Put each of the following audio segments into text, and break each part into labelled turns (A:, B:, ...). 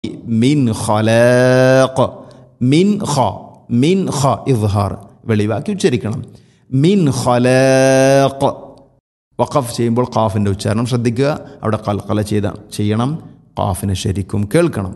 A: മിൻ ഖലാഖ് മിൻ ഖ മിൻ ഖ ഇദ്ഹാർ വെളിവാക്കി ഉച്ചരിക്കണം മിൻ ഖലാഖ് വഖഫ് ചെയ്യുമ്പോൾ ഖാഫിൻ്റെ ഉച്ചാരണം ശ്രദ്ധിക്കുക അവിടെ കൽക്കല ചെയ്ത ചെയ്യണം ഖാഫിനെ ശരിക്കും കേൾക്കണം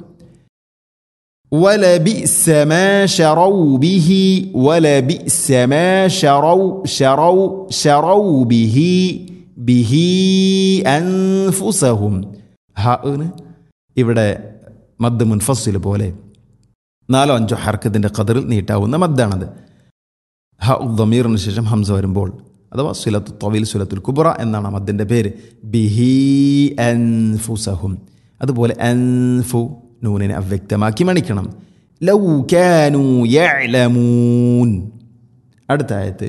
A: ولبئس ما شروا به ولبئس ما شروا شروا شروا به به أنفسهم ها ഇവിടെ മദ് മുൻഫസിൽ പോലെ നാലോ അഞ്ചോ ഹർക്കത്തിൻ്റെ കതിറിൽ നീട്ടാവുന്ന മദ്ദാണത് ഹ ഉദ്ദമീറിന് ശേഷം ഹംസ വരുമ്പോൾ അഥവാ സുലത്തു തൊവിൽ സുലത്തുൽ കുബറ എന്നാണ് ആ മദ്ദിൻ്റെ പേര് ബിഹി അൻഫുസഹും അതുപോലെ അൻഫു നൂനിനെ അവ്യക്തമാക്കി മണിക്കണം ലൗ കാനു യഅലമൂൻ അടുത്ത ആയത്ത്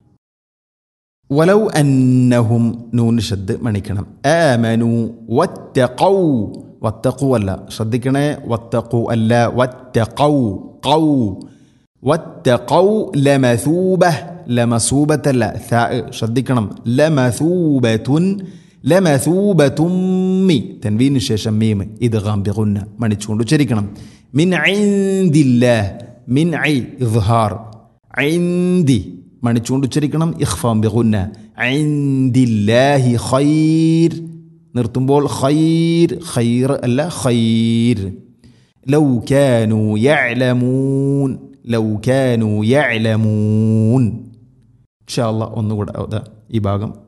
A: വലൗ അന്നഹും നൂൻ ഷദ് മണിക്കണം ആമനു വത്തഖൗ വത്തഖു അല്ല ശ്രദ്ധിക്കണേ വത്തഖു അല്ല വത്തഖൗ ഖൗ വത്തഖൗ ലമസൂബ ലമസൂബത്തല്ല ഥാ ശ്രദ്ധിക്കണം ലമസൂബത്തുൻ ലമസൂബത്തുമ്മി തൻവീന് ശേഷം മീം ഇത് ഗാംബിഗുന്ന മണിച്ചുകൊണ്ട് ഉച്ചരിക്കണം മിൻ ഐന്ദില്ല മിൻ ഐ ഇദ്ഹാർ ഐന്ദി മണിച്ചുകൊണ്ട് ഉച്ചരിക്കണം ഇഖ്ഫാം ബിഗുന്ന ഐന്ദില്ലാഹി ഖൈർ നിർത്തുമ്പോൾ ഖൈർ ഖൈർ അല്ല ഖൈർ ലൗ കാനു യഅലമൂൻ ലൗ കാനു യഅലമൂൻ ഇൻഷാ അല്ലാഹ് ഒന്നുകൂടെ ഈ ഭാഗം